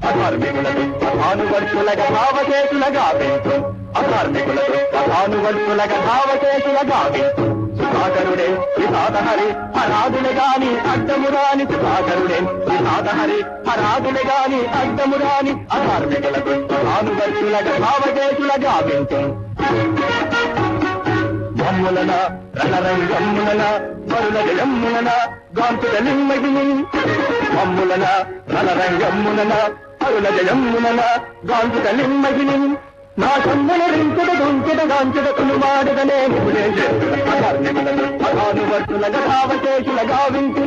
అకార్మికులకు అభానువర్తులగా భావచేతులగా వింటూ అకార్మికులకు అభానువర్తులగా భావచేతులగా వింటూ సుధాకరుడే విధాతహరి హరాదులే గాని అడ్డమురాని సుధాకరుడే విధాతహరి హరాదులే గాని అడ్డమురాని అకార్మికులకు అభానువర్తులగా భావచేతులగా వింటూ మమ్ములన రణరంగమ్ములన మరుల జయమ్ములన గాంతుల నిమ్మగిని మమ్ములన రణరంగమ్ములన మరుల జయమ్ములన గాంతుల నిమ్మగిని నా సమ్ముల రింకుడ గుంకుడ గాంచుడ కులుమాడుదనే ముగుడే అకార్మికులను అకానువర్తులగా భావచేతులగా వింటు